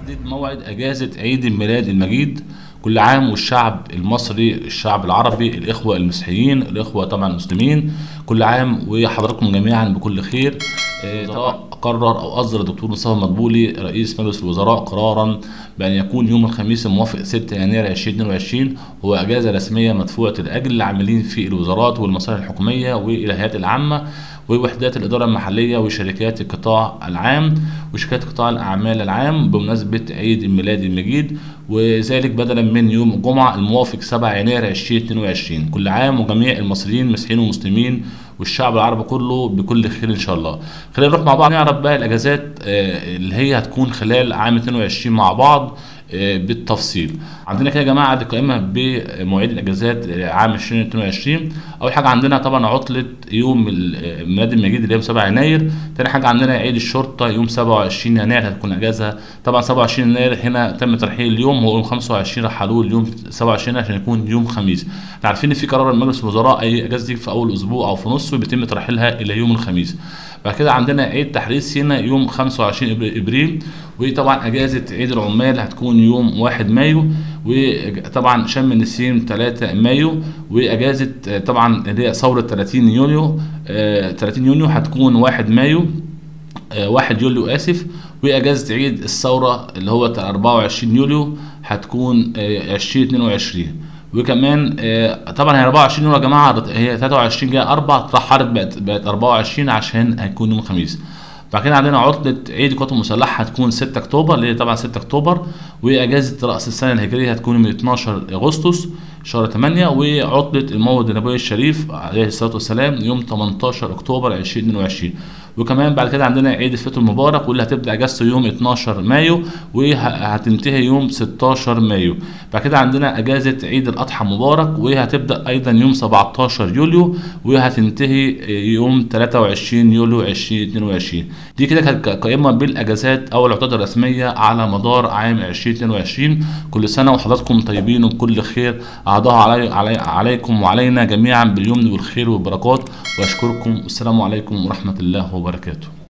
تحديد موعد اجازه عيد الميلاد المجيد كل عام والشعب المصري الشعب العربي الاخوه المسيحيين الاخوه طبعا المسلمين كل عام وحضراتكم جميعا بكل خير آه، طبعا قرر او اصدر الدكتور مصطفى مدبولي رئيس مجلس الوزراء قرارا بان يكون يوم الخميس الموافق 6 يناير 2022 هو اجازه رسميه مدفوعه الاجر للعاملين في الوزارات والمصالح الحكوميه والهيئات العامه ووحدات الإدارة المحلية وشركات القطاع العام وشركات قطاع الأعمال العام بمناسبة عيد الميلاد المجيد وذلك بدلا من يوم الجمعة الموافق 7 يناير 2022 كل عام وجميع المصريين مسيحيين ومسلمين والشعب العربي كله بكل خير ان شاء الله خلينا نروح مع بعض نعرف بقى الاجازات آه، اللي هي هتكون خلال عام 22 مع بعض آه، بالتفصيل عندنا كده يا جماعه دي قائمه بمواعيد الاجازات عام 2022 اول حاجه عندنا طبعا عطله يوم الميلاد المجيد اللي يوم 7 يناير تاني حاجه عندنا عيد الشرطه يوم 27 يناير هتكون اجازه طبعا 27 يناير هنا تم ترحيل اليوم هو يوم 25 رحلوه اليوم 27 عشان يكون يوم خميس احنا عارفين ان في قرار من مجلس الوزراء اي اجازه تيجي في اول اسبوع او في نصه بيتم ترحيلها الى يوم الخميس بعد كده عندنا عيد تحرير سينا يوم 25 ابريل وطبعا اجازه عيد العمال هتكون يوم 1 مايو وطبعا شم النسيم 3 مايو واجازه آه، طبعا اللي هي ثوره 30 يونيو آه، 30 يونيو هتكون 1 مايو آه، 1 يوليو اسف واجازه عيد الثوره اللي هو 24 يوليو هتكون آه، 2022 وكمان آه، طبعا هي 24 يوم يا جماعه هي 23 جايه 4 اترحلت بقت بقت 24 عشان هيكون يوم الخميس بعد كده عندنا عطلة عيد القوات المسلحة هتكون 6 أكتوبر اللي هي طبعا 6 أكتوبر وأجازة رأس السنة الهجرية هتكون من 12 أغسطس شهر 8 وعطلة المولد النبوي الشريف عليه الصلاة والسلام يوم 18 أكتوبر 2022 وكمان بعد كده عندنا عيد الفطر المبارك واللي هتبدا اجازته يوم 12 مايو وهتنتهي يوم 16 مايو بعد كده عندنا اجازه عيد الاضحى مبارك وهتبدا ايضا يوم 17 يوليو وهتنتهي يوم 23 يوليو 2022 دي كده كانت قائمه بالاجازات او العطلات الرسميه على مدار عام 2022 كل سنه وحضراتكم طيبين وبكل خير اعضاها علي علي عليكم وعلينا جميعا باليمن والخير والبركات واشكركم والسلام عليكم ورحمه الله وبركاته